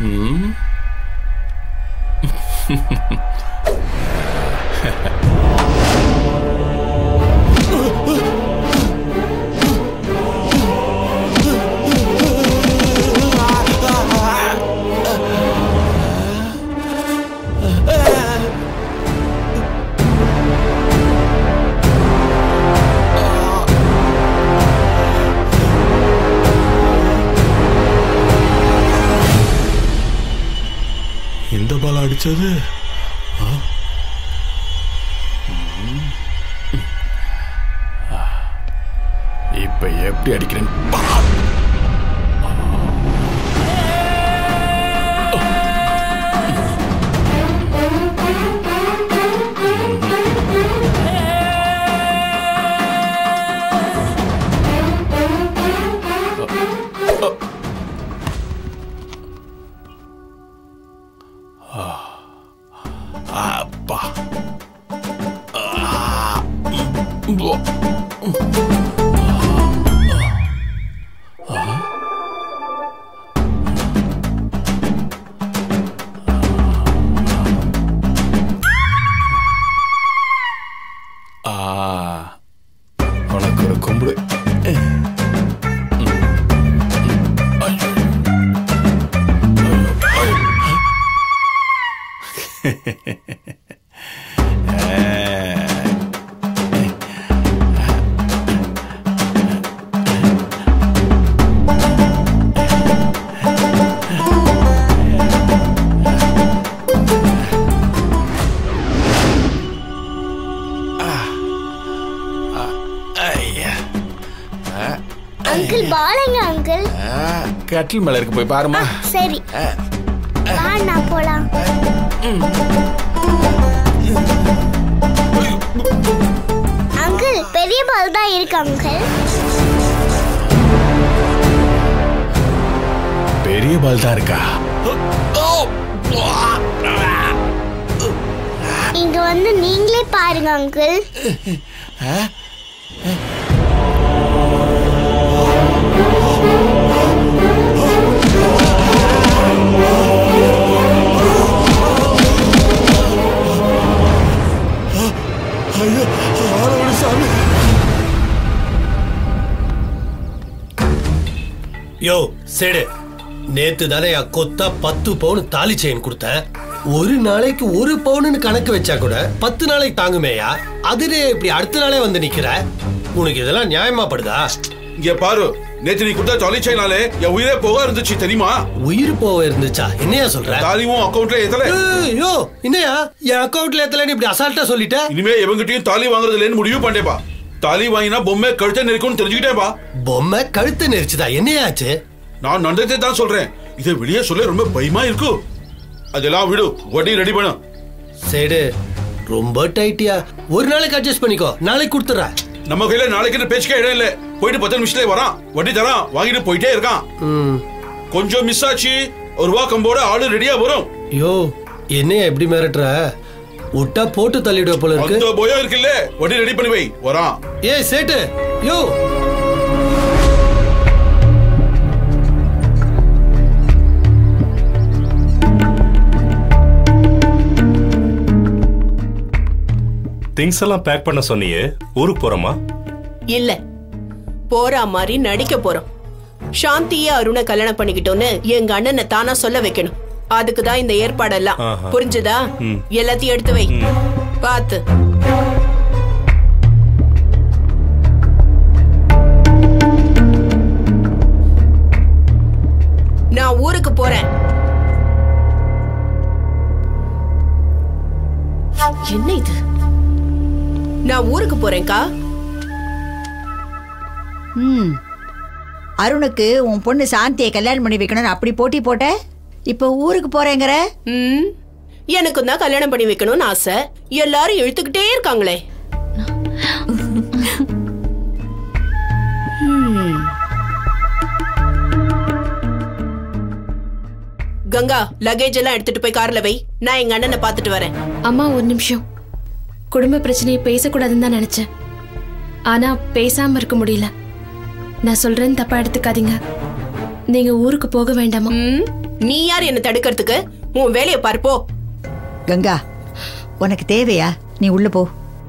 ம் இந்த பால் அடிச்சது ஆ? ம். ஆ. இப்ப எப்படி அடிக்கிறேன் பார். அப்பா ஆ. போ. ஆ உனக்கு ஒரு கும்பிடு ஐயா அங்கிள் பாலங்க அங்கிள் ஆ, கட்டில் மேல இருக்கு போய் பாருமா சரி வா நான் போலாம் அங்கிள் பெரிய பால் தான் இருக்கு அங்கிள் பெரிய பால் தான் இருக்கா இங்க வந்து நீங்களே பாருங்க அங்கிள் ஐயோ ஆளோட சாமி யோ சேடு நேத்து தானே கொத்தா பத்து பவுன் தாலி செயின் கொடுத்தேன் ஒரு நாளைக்கு ஒரு பவுனுன்னு கணக்கு வச்சா கூட பத்து நாளைக்கு தாங்குமேயா அதுலே இப்படி அடுத்த நாளே வந்து நிக்கிற உனக்கு இதெல்லாம் நியாயமா படுதா இங்க பாரு நேத்து நீ கொடுத்த தாலி செயினாலே என் உயிரே போக இருந்துச்சு தெரியுமா உயிர் போக இருந்துச்சா என்னையா சொல்ற தாலியும் அக்கௌண்ட்ல எத்தல ஏய், யோ என்னையா என் அக்கௌண்ட்ல எத்தலன்னு இப்படி அசால்ட்டா சொல்லிட்ட இனிமே எவங்கிட்டயும் தாலி வாங்குறது இல்லைன்னு முடிவு பண்ணேப்பா தாலி வாங்கினா பொம்மை கழுத்தை நெருக்கும்னு தெரிஞ்சுக்கிட்டேப்பா பொம்மை கழுத்து நெரிச்சுதா என்னையாச்சு நான் நடந்ததே தான் சொல்றேன் இதை வெளியே சொல்ல ரொம்ப பயமா இருக்கு அதெல்லாம் விடு வட்டி ரெடி பண்ணு சேடு ரொம்ப டைட்டியா ஒரு நாளைக்கு அட்ஜஸ்ட் பண்ணிக்கோ நாளைக்கு கொடுத்துறேன் நம்ம கையில நாளைக்கு பேச்சுக்கே இடம் இல்ல போயிட்டு பத்து நிமிஷத்துல வரான் வட்டி தரான் வாங்கிட்டு போயிட்டே இருக்கான் ம் கொஞ்சம் மிஸ் ஆச்சு ஒரு ரூபா கம்போட ஆளு ரெடியா வரும் யோ என்னையா எப்படி மிரட்டுற விட்டா போட்டு தள்ளிடுவ போல இருக்கு அந்த போயம் இருக்குல்ல வட்டி ரெடி பண்ணி வை வரான் ஏய் சேட்டு யோ திங்ஸ் எல்லாம் பேக் பண்ண சொன்னியே ஊருக்கு போறோமா இல்ல போறா மாதிரி நடிக்க போறோம் சாந்திய அருணை கல்யாணம் பண்ணிக்கிட்டோன்னு எங்க அண்ணனை தானா சொல்ல வைக்கணும் அதுக்கு தான் இந்த ஏற்பாடெல்லாம் ஆஹா. புரிஞ்சுதா ம். எல்லாத்தையும் எடுத்து வை பாத்து நான் ஊருக்கு போறேன் என்ன இது நான் ஊருக்கு போறேன்க்கா ம் அருணுக்கு உன் பொண்ணு சாந்தியை கல்யாணம் பண்ணி வைக்கணும்னு அப்படி போட்டி போட்ட இப்போ ஊருக்கு போறேங்கிற ம் எனக்கும் தான் கல்யாணம் பண்ணி வைக்கணும்னு ஆசை எல்லாரும் இழுத்துக்கிட்டே இருக்காங்களே கங்கா லக்கேஜ் எல்லாம் எடுத்துட்டு போய் கார்ல வை நான் எங்க அண்ணனை பாத்துட்டு வரேன் அம்மா ஒரு நிமிஷம் குடும்ப பிரச்சனையை பேசக்கூடாதுன்னு தான் நினைச்சேன் ஆனா பேசாம இருக்க முடியல நான் சொல்றேன்னு தப்பா எடுத்துக்காதீங்க நீங்க ஊருக்கு போக வேண்டாமா ம் நீ யார் என்ன தடுக்கிறதுக்கு உன் வேலையை பாரு போ கங்கா உனக்கு தேவையா நீ உள்ள போ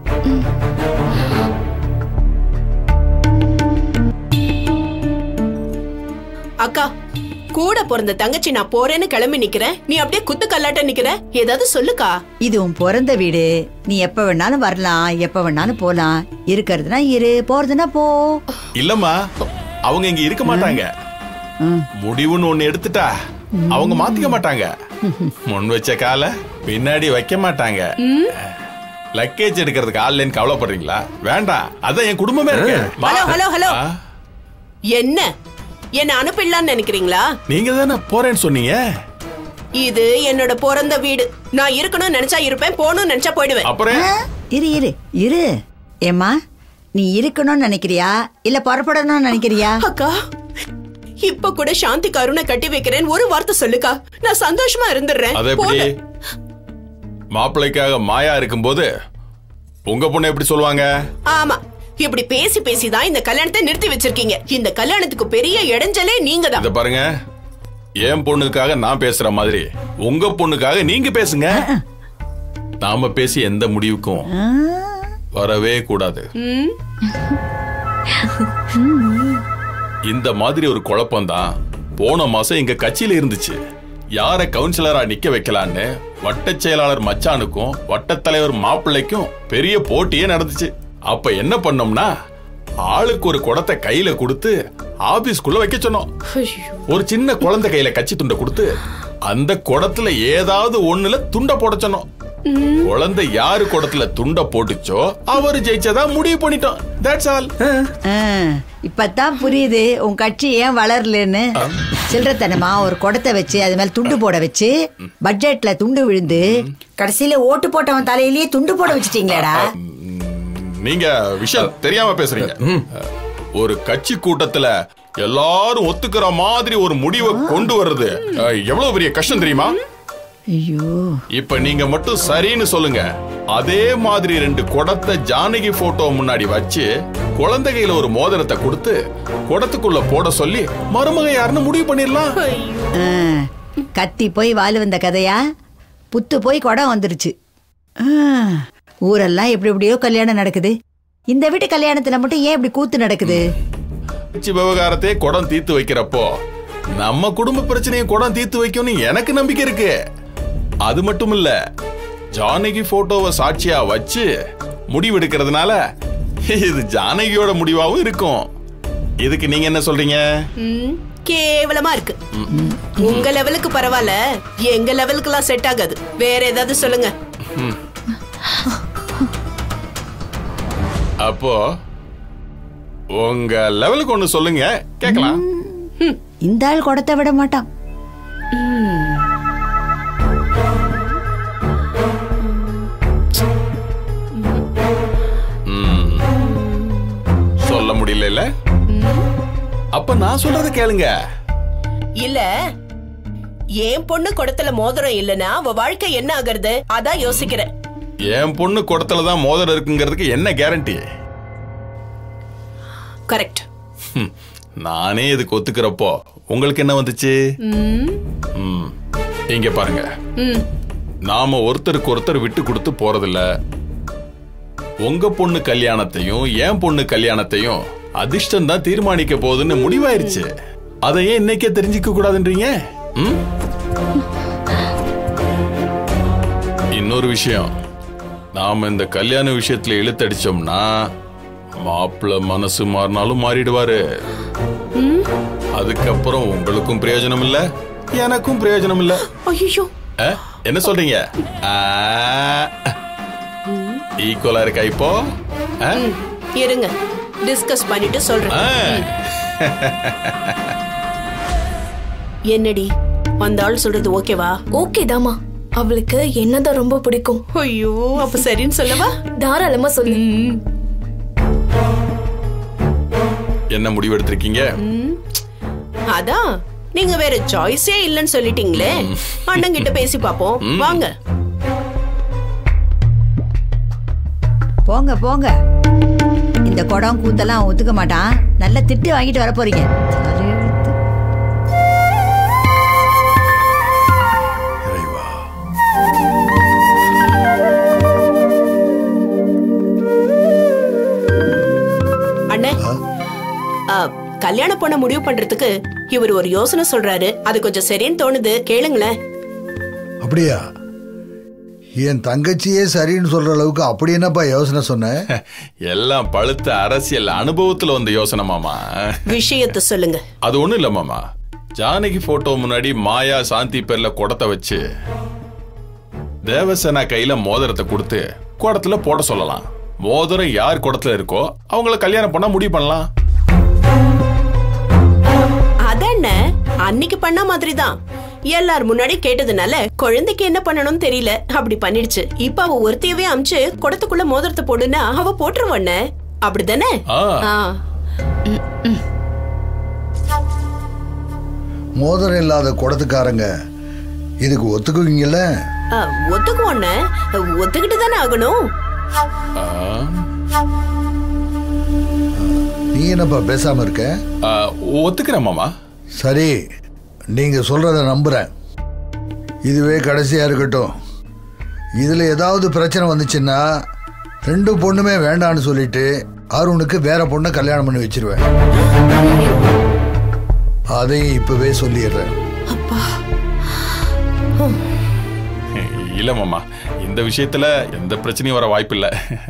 அக்கா கூட பிறந்த தங்கச்சி நான் போறேன்னு கிளம்பி நிக்கிறேன் நீ அப்படியே குத்து கல்லாட்ட நிக்கிற ஏதாவது சொல்லுக்கா இது உன் பிறந்த வீடு நீ எப்ப வேணாலும் வரலாம் எப்ப வேணாலும் போலாம் இருக்கிறதுனா இரு போறதுனா போ இல்லம்மா அவங்க இங்க இருக்க மாட்டாங்க ம். முடிவுன்னு ஒண்ணு எடுத்துட்டா அவங்க மாத்திக்க மாட்டாங்க முன் வச்ச கால பின்னாடி வைக்க மாட்டாங்க லக்கேஜ் எடுக்கிறதுக்கு ஆள்லன்னு கவலைப்படுறீங்களா வேண்டாம் அதான் என் குடும்பமே இருக்கு வா. ஹலோ ஹலோ ஹலோ ஆ, என்ன என்ன அனுப்பிடலாம்னு நினைக்கிறீங்களா நீங்க தானே போறேன்னு சொன்னீங்க இது என்னோட பிறந்த வீடு நான் இருக்கணும்னு நினைச்சா இருப்பேன் போகணும்னு நினைச்சா போயிடுவேன் அப்புறம் இரு இரு இரு ஏம்மா நீ இருக்கணும்னு நினைக்கிறியா இல்ல புறப்படணும்னு நினைக்கிறியா அக்கா இப்ப கூட சாந்தி கருணை கட்டி வைக்கிறேன் ஒரு வார்த்தை சொல்லுக்கா நான் சந்தோஷமா இருந்துடுறேன் அது எப்படி போடு. மாப்பிள்ளைக்காக மாயா இருக்கும்போது உங்க பொண்ணு எப்படி சொல்லுவாங்க ஆமா இப்படி பேசி பேசி தான் இந்த கல்யாணத்தை நிறுத்தி வச்சிருக்கீங்க இந்த கல்யாணத்துக்கு பெரிய இடைஞ்சலே நீங்க தான் இத பாருங்க என் பொண்ணுக்காக நான் பேசுற மாதிரி உங்க பொண்ணுக்காக நீங்க பேசுங்க நாம பேசி எந்த முடிவுக்கும் வரவே கூடாது இந்த மாதிரி ஒரு குழப்பம் தான் போன மாசம் எங்க கட்சியில இருந்துச்சு யார கவுன்சிலரா நிக்க வைக்கலான்னு வட்டச் செயலாளர் மச்சானுக்கும் வட்டத் தலைவர் மாப்பிள்ளைக்கும் பெரிய போட்டியே நடந்துச்சு அப்ப என்ன பண்ணோம்னா ஆளுக்கு ஒரு குடத்தை கையில கொடுத்து ஆபீஸ்க்குள்ள வைக்க சொன்னோம் ஒரு சின்ன குழந்தை கையில கச்சி துண்டை கொடுத்து அந்த குடத்துல ஏதாவது ஒண்ணுல துண்டை போட சொன்னோம் குழந்தை யாரு குடத்துல துண்டை போட்டுச்சோ அவரு ஜெயிச்சதா முடிவு பண்ணிட்டோம் தட்ஸ் ஆல் ஆ, இப்பதான் புரியுது உன் கட்சி ஏன் வளரலன்னு சில்லறத்தனமா ஒரு குடத்தை வச்சு அது மேல துண்டு போட வச்சு பட்ஜெட்ல துண்டு விழுந்து கடைசியில ஓட்டு போட்டவன் தலையிலேயே துண்டு போட வச்சிட்டீங்களேடா நீங்க விஷயம் தெரியாம பேசுறீங்க ஒரு கட்சி கூட்டத்துல எல்லாரும் ஒத்துக்கிற மாதிரி ஒரு முடிவை கொண்டு வர்றது அஹ், எவ்வளவு பெரிய கஷ்டம் தெரியுமா ஐயோ இப்ப நீங்க மட்டும் சரின்னு சொல்லுங்க அதே மாதிரி ரெண்டு குடத்தை ஜானகி போட்டோ முன்னாடி வச்சு குழந்தை கையில ஒரு மோதிரத்தை கொடுத்து குடத்துக்குள்ள போட சொல்லி மருமக யாருன்னு முடிவு பண்ணிடலாம் ஆ, கத்தி போய் வாலு வந்த கதையா புத்து போய் குடம் வந்துருச்சு ஆ, ஊரெல்லாம் எப்படி எப்படியோ கல்யாணம் நடக்குது இந்த வீட்டு கல்யாணத்துல மட்டும் ஏன் இப்படி கூத்து நடக்குது கட்சி விவகாரத்தையே குடம் தீர்த்து வைக்கிறப்போ நம்ம குடும்ப பிரச்சனையை குடம் தீர்த்து வைக்கும்னு எனக்கு நம்பிக்கை இருக்கு அது மட்டும் இல்ல ஜானகி போட்டோவை சாட்சியா வச்சு முடிவெடுக்கிறதுனால இது ஜானகியோட முடிவாவும் இருக்கும் இதுக்கு நீங்க என்ன சொல்றீங்க ம், கேவலமா இருக்கு உங்க லெவலுக்கு பரவாயில்ல எங்க லெவலுக்குலாம் செட் ஆகாது வேற ஏதாவது சொல்லுங்க அப்போ உங்க லெவலுக்கு ஒண்ணு சொல்லுங்க கேக்கலாம் இந்த ஆள் குடத்தை விட மாட்டான் சொல்ல முடியல அப்ப நான் சொல்றத கேளுங்க இல்ல என் பொண்ணு குடத்துல மோதிரம் இல்லனா அவ வாழ்க்கை என்ன ஆகுறது அதான் யோசிக்கிறேன் என் பொண்ணு குடத்துல தான் மோதிரம் இருக்குங்கிறதுக்கு என்ன கேரண்டி கரெக்ட் நானே இதுக்கு ஒத்துக்கிறப்போ உங்களுக்கு என்ன வந்துச்சு ம். இங்க பாருங்க நாம ஒருத்தருக்கு ஒருத்தர் விட்டு கொடுத்து போறதில்ல உங்க பொண்ணு கல்யாணத்தையும் என் பொண்ணு கல்யாணத்தையும் அதிர்ஷ்டம் தான் தீர்மானிக்க போகுதுன்னு முடிவாயிருச்சு அதை ஏன் இன்னைக்கே தெரிஞ்சுக்க கூடாதுன்றீங்க ம்? இன்னொரு விஷயம் நாம இந்த கல்யாண விஷயத்துல இழுத்தடிச்சோம்னா மாப்பிள்ள மனசு மாறினாலும் மாறிடுவாரு அதுக்கப்புறம் உங்களுக்கும் பிரயோஜனம் இல்ல எனக்கும் பிரயோஜனம் இல்ல ஐயோ ஆ? என்ன சொல்றீங்க ஈக்குவலா இருக்கா இப்போ ஆ? இருங்க டிஸ்கஸ் பண்ணிட்டு சொல்றேன் ஆ. என்னடி அந்த ஆள் சொல்றது ஓகேவா ஓகே தாமா அவளுக்கு என்னதான் ரொம்ப பிடிக்கும் ஐயோ அப்ப சரின்னு சொல்லவா தாராளமா சொல்லு என்ன முடிவு எடுத்திருக்கீங்க அதான் நீங்க வேற சாய்ஸே இல்லைன்னு சொல்லிட்டீங்களே அண்ணன் கிட்ட பேசி பாப்போம் வாங்க போங்க போங்க இந்த குடம் கூத்தெல்லாம் ஒத்துக்க மாட்டான் நல்ல திட்டு வாங்கிட்டு வர போறீங்க தலையெழுத்து. கல்யாணம் பண்ண முடிவு பண்றதுக்கு இவர் ஒரு யோசனை சொல்றாரு அது கொஞ்சம் சரின்னு தோணுது கேளுங்களேன் அப்படியா என் தங்கச்சியே சரின்னு சொல்ற அளவுக்கு அப்படி என்னப்பா யோசனை சொன்ன எல்லாம் பழுத்த அரசியல் அனுபவத்துல வந்த யோசனை மாமா விஷயத்த சொல்லுங்க அது ஒண்ணும் இல்ல மாமா ஜானகி போட்டோ முன்னாடி மாயா சாந்தி பேர்ல குடத்தை வச்சு தேவசேனா கையில மோதிரத்தை கொடுத்து குடத்துல போட சொல்லலாம் மோதிரம் யார் குடத்துல இருக்கோ அவங்கள கல்யாணம் பண்ணா முடிவு பண்ணலாம் அதென்ன அன்னைக்கு பண்ண மாதிரிதான் எல்லார் முன்னாடி கேட்டதுனால குழந்தைக்கு என்ன பண்ணணும்னு தெரியல அப்படி பண்ணிடுச்சு இப்ப அவ ஒருத்தையவே அமிச்சு குடத்துக்குள்ள மோதிரத்தை போடுன்னா அவ போட்டுருவண்ண அப்படிதானே ஆ. ஆ. மோதிரம் இல்லாத குடத்துக்காரங்க இதுக்கு ஒத்துக்குவீங்கல்ல ஆ, ஒத்துக்குவோண்ண ஒத்துக்கிட்டு தானே ஆகணும் ஆ, நீ என்னப்பா பேசாம இருக்க ஆ, ஒத்துக்கிறேன் மாமா சரி நீங்க சொல்றத நம்புறேன் இதுவே கடைசியா இருக்கட்டும் இதுல ஏதாவது பிரச்சனை வந்துச்சுன்னா ரெண்டு பொண்ணுமே வேண்டான்னு சொல்லிட்டு அருணுக்கு வேற பொண்ணை கல்யாணம் பண்ணி வச்சிருவேன் அதையும் இப்பவே சொல்லிடுறேன் இல்ல மாமா இந்த விஷயத்துல எந்த பிரச்சனையும் வர வாய்ப்பில்லை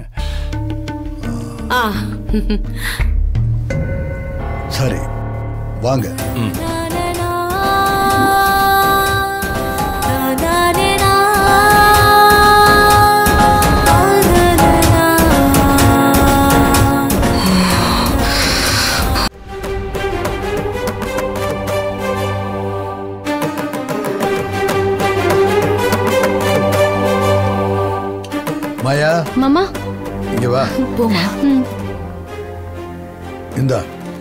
ஆ சரி வாங்க மாயா மாமா இங்க வா போமா இந்தா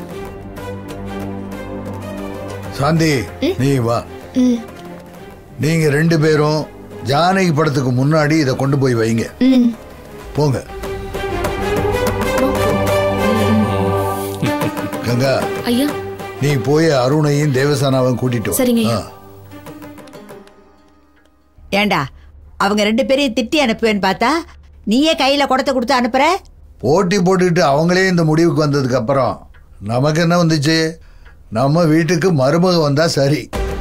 சாந்தி நீ வா நீங்க ரெண்டு பேரும் ஜானகி படத்துக்கு முன்னாடி இதை கொண்டு போய் வைங்க போங்க கங்கா ஐயா நீ போய் அருணையும் தேவசானாவையும் கூட்டிட்டு வா. சரிங்க ஐயா. ஆ. ஏண்டா அவங்க ரெண்டு பேரையும் திட்டி அனுப்புவேன்னு பார்த்தா நீயே கையில குடத்தை கொடுத்து அனுப்புற போட்டி போட்டுக்கிட்டு அவங்களே இந்த முடிவுக்கு வந்ததுக்கு அப்புறம் நமக்கு என்ன வந்துச்சு நம்ம வீட்டுக்கு மருமக வந்தா சரி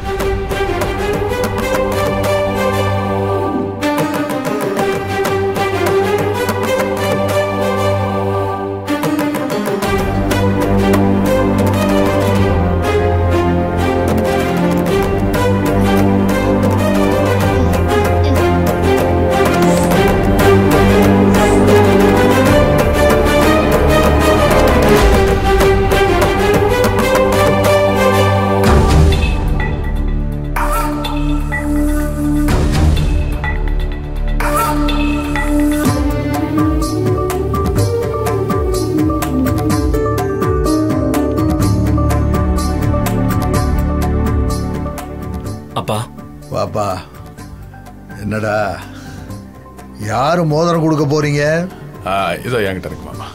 அப்பா வாப்பா என்னடா யாரு மோதிரம் கொடுக்க போறீங்க ஆ, இதோ என்கிட்ட இருக்கு மாமா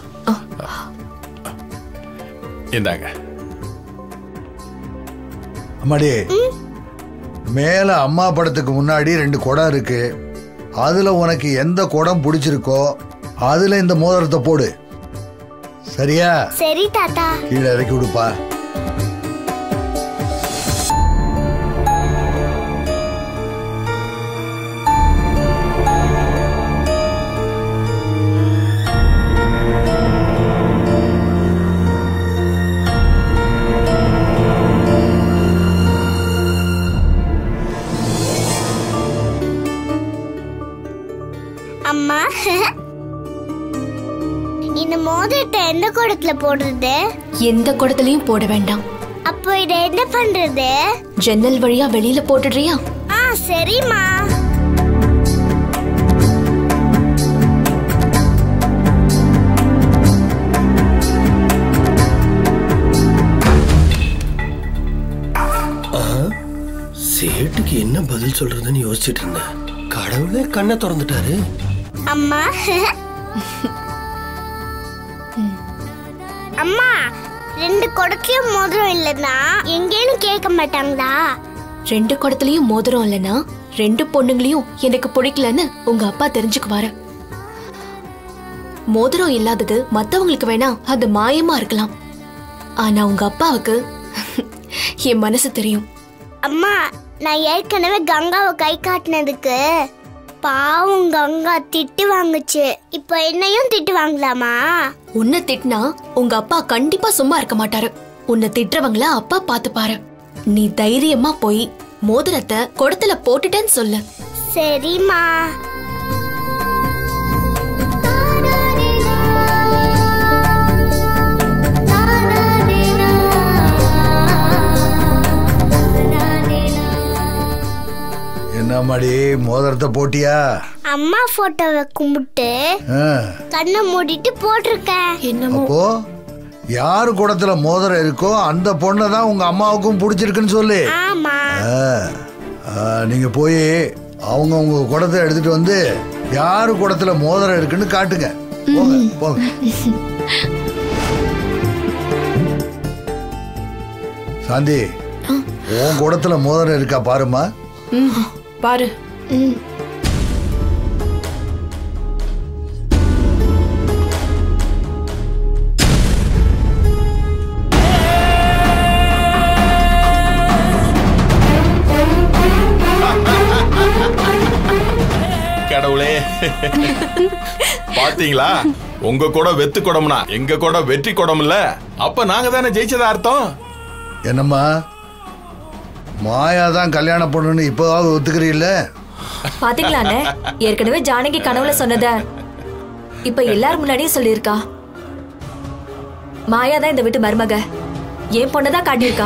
இந்தாங்க அம்மாடி மேல அம்மா படத்துக்கு முன்னாடி ரெண்டு குடம் இருக்கு அதுல உனக்கு எந்த குடம் பிடிச்சிருக்கோ அதுல இந்த மோதிரத்தை போடு சரியா சரி தாத்தா கீழே இறக்கி விடுப்பா அம்மா இந்த மோதிரத்தை எந்த குடத்துல போடுறது எந்த குடத்துலயும் போட வேண்டாம் அப்போ இதை என்ன பண்றது ஜன்னல் வழியா வெளியில போட்டுடுறியா ஆ சரிம்மா சேட்டுக்கு என்ன பதில் சொல்றதுன்னு யோசிச்சுட்டு இருந்தேன் கடவுளே கண்ணை திறந்துட்டாரு அம்மா அம்மா ரெண்டு குடத்துலயும் மோதிரம் இல்லைன்னா எங்கேன்னு கேட்க மாட்டாங்களா ரெண்டு குடத்துலயும் மோதிரம் இல்லைன்னா ரெண்டு பொண்ணுங்களையும் எனக்கு பிடிக்கலன்னு உங்க அப்பா தெரிஞ்சுக்குவாரு மோதிரம் இல்லாதது மத்தவங்களுக்கு வேணா அது மாயமா இருக்கலாம் ஆனா உங்க அப்பாவுக்கு என் மனசு தெரியும் அம்மா நான் ஏற்கனவே கங்காவை கை காட்டினதுக்கு பாவம் கங்கா திட்டு வாங்குச்சு இப்போ என்னையும் திட்டு வாங்கலாமா உன்னை திட்டினா உங்க அப்பா கண்டிப்பா சும்மா இருக்க மாட்டாரு உன்னை திட்டுறவங்கள அப்பா பாத்துப்பாரு நீ தைரியமா போய் மோதிரத்தை குடத்துல போட்டுட்டேன்னு சொல்லு சரிம்மா என்னம்மாடி மோதிரத்தை போட்டியா அம்மா போட்டோவை கும்பிட்டு ஆ, கண்ணை மூடிட்டு போட்டிருக்கேன் என்னமோ அப்போ யாரு குடத்துல மோதிரம் இருக்கோ அந்த பொண்ணை தான் உங்க அம்மாவுக்கும் பிடிச்சிருக்குன்னு சொல்லு ஆமா ஆ, ஆ, நீங்க போய் அவங்க உங்க குடத்தை எடுத்துட்டு வந்து யாரு குடத்துல மோதிரம் இருக்குன்னு காட்டுங்க போங்க போங்க சாந்தி உன் குடத்துல மோதிரம் இருக்கா பாருமா ம், பாரு கடவுளே பாத்தீங்களா உங்க கூட வெத்து குடம்னா எங்க கூட வெற்றி குடம் இல்ல அப்ப நாங்க தானே ஜெயிச்சதா அர்த்தம் என்னம்மா மாயா தான் கல்யாணம் பண்ணணும்னு இப்போவாவது ஒத்துக்கிறீல்ல பாத்தீங்களாண்ணே ஏற்கனவே ஜானகி கனவுல சொன்னத இப்ப எல்லாரும் முன்னாடியும் சொல்லியிருக்கா மாயா தான் இந்த வீட்டு மருமக என் பொண்ணதான் காட்டியிருக்கா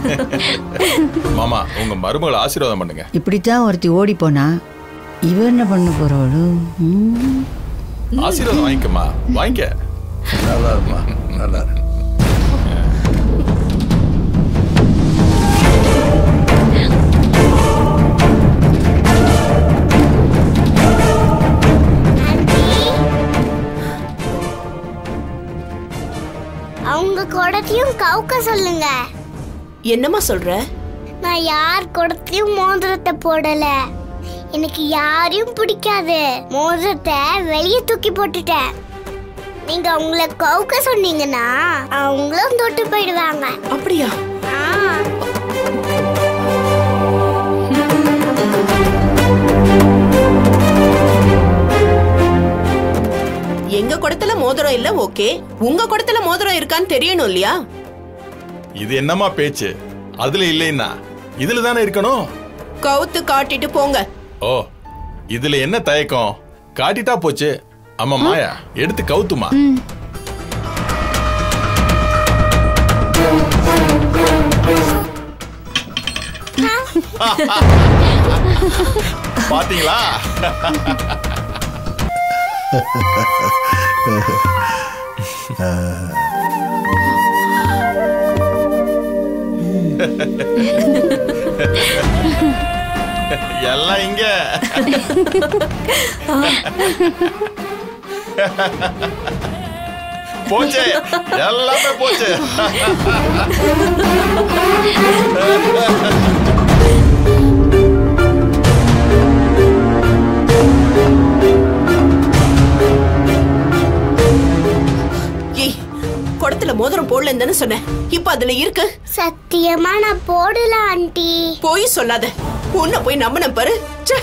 மாமா உங்க மருமகளை ஆசீர்வாதம் பண்ணுங்க இப்படித்தான் ஒருத்தி ஓடி போனா இவ என்ன பண்ண போறாளோ ம். ஆசீர்வாதம் வாங்கிக்கம்மா வாங்கிக்க நல்லா இருமா நல்லா இரு. அவங்க குடத்தையும் கவுக்க சொல்லுங்க என்னம்மா சொல்ற நான் யார் குடத்தையும் மோதிரத்தை போடல எனக்கு யாரையும் பிடிக்காது மோதிரத்தை வெளியே தூக்கி போட்டுட்டேன் நீங்க அவங்கள கவுக்க சொன்னீங்கன்னா அவங்களும் தொட்டு போயிடுவாங்க அப்படியா ஆ எங்க குடத்துல மோதிரம் இல்ல ஓகே உங்க குடத்துல மோதிரம் இருக்கான்னு தெரியணும் இல்லையா இது என்னம்மா பேச்சு அதுல இல்லைன்னா இதுல தானே இருக்கணும் கவுத்து காட்டிட்டு போங்க ஓ இதுல என்ன தயக்கம் காட்டிட்டா போச்சு ஆமா மாயா எடுத்து கவுத்துமா பாத்தீங்களா எல்லாம் இங்க போச்சு எல்லாமே போச்சு ஏய் குடத்துல மோதிரம் போடலன்னு தானே சொன்னேன் இப்ப அதுல இருக்கு சத்தியமா நான் போடல ஆண்டி போய் சொல்லாத உன்னை போய் நம்பின பாரு ச்சே.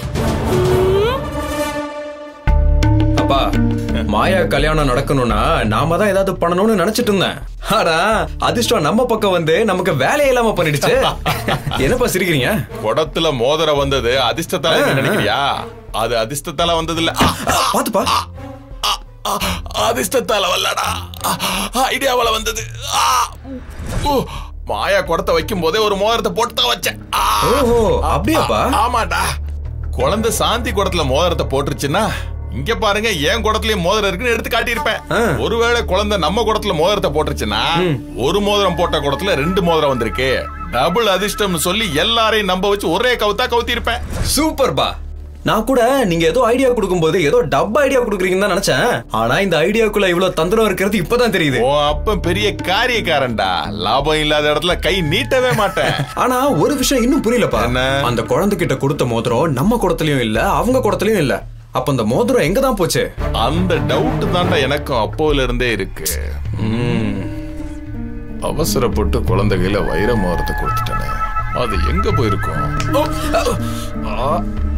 அப்பா மாயா கல்யாணம் நடக்கணும்னா நாம தான் ஏதாவது பண்ணணும்னு நினைச்சிட்டு இருந்தேன் ஆனா அதிர்ஷ்டம் நம்ம பக்கம் வந்து நமக்கு வேலையே இல்லாம பண்ணிடுச்சு என்னப்பா சிரிக்கிறீங்க குடத்துல மோதிரம் வந்தது அதிர்ஷ்டத்தால நீ நினைக்கிறியா அது அதிர்ஷ்டத்தால வந்தது இல்ல பாத்துப்பா அதிர்ஷ்டத்தால வரலடா ஐடியாவால வந்தது ஆ! ஓ, மாயா குடத்தை வைக்கும் போதே ஒரு மோதிரத்தை போட்டு தான் வச்சேன் ஆ! ஓஹோ அப்படியாப்பா ஆமாடா குழந்தை சாந்தி குடத்துல மோதிரத்தை போட்டுருச்சுன்னா இங்க பாருங்க என் குடத்துலயும் மோதிரம் இருக்குன்னு எடுத்து காட்டியிருப்பேன் ஒருவேளை குழந்தை நம்ம குடத்துல மோதிரத்தை போட்டுருச்சுன்னா ஒரு மோதிரம் போட்ட குடத்துல ரெண்டு மோதிரம் வந்திருக்கு டபுள் அதிர்ஷ்டம்னு சொல்லி எல்லாரையும் நம்ப வச்சு ஒரே கவுத்தா கவுத்தி இருப்பேன் சூப்பர்பா நான் கூட நீங்க ஏதோ ஐடியா கொடுக்கும்போது ஏதோ டப் ஐடியா கொடுக்குறீங்கன்னு தான் நினைச்சேன் ஆனா இந்த ஐடியாக்குள்ள இவ்வளவு தந்திரம் இருக்கிறது இப்பதான் தெரியுது ஓ அப்ப பெரிய காரியக்காரன்டா லாபம் இல்லாத இடத்துல கை நீட்டவே மாட்டேன் ஆனா ஒரு விஷயம் இன்னும் புரியலப்பா என்ன? அந்த குழந்தைகிட்ட கொடுத்த மோதிரம் நம்ம குடத்துலயும் இல்ல அவங்க குடத்துலயும் இல்ல அப்ப அந்த மோதிரம் எங்க தான் போச்சு அந்த டவுட் தான்டா எனக்கும் அப்போல இருந்தே இருக்கு ம். அவசரப்பட்டு குழந்தைகள வைர மோரத்தை கொடுத்துட்டேனே அது எங்க போயிருக்கும் ஓ, ஆ,